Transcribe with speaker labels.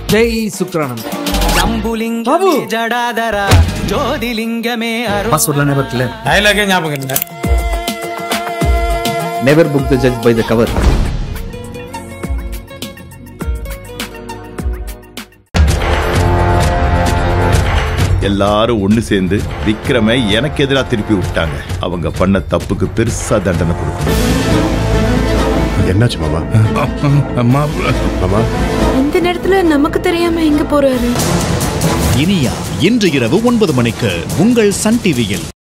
Speaker 1: ஜெய் சுக்ரானந்த்
Speaker 2: ஜம்புலிங்க
Speaker 1: பாபு.
Speaker 2: ஜடாதர ஜோதிலிங்கமே அருள்
Speaker 1: பாஸ்வேர்ட்லாம் ஞாபகம் இருக்குல்ல
Speaker 3: டயலாகே ஞாபகம் இல்லை
Speaker 1: never book the judge by the cover
Speaker 4: எல்லாரும் ஒண்ணு சேர்ந்து விக்ரமை எனக்கு எதிரா திருப்பி விட்டாங்க அவங்க பண்ண தப்புக்கு பெருசா தண்டனை கொடுக்கணும்
Speaker 5: என்னாச்சு மாமா மாமா
Speaker 6: இந்த நேரத்துல நமக்கு தெரியாம எங்க போறாரு
Speaker 7: இனியா இன்று இரவு ஒன்பது மணிக்கு உங்கள் சன் டிவியில்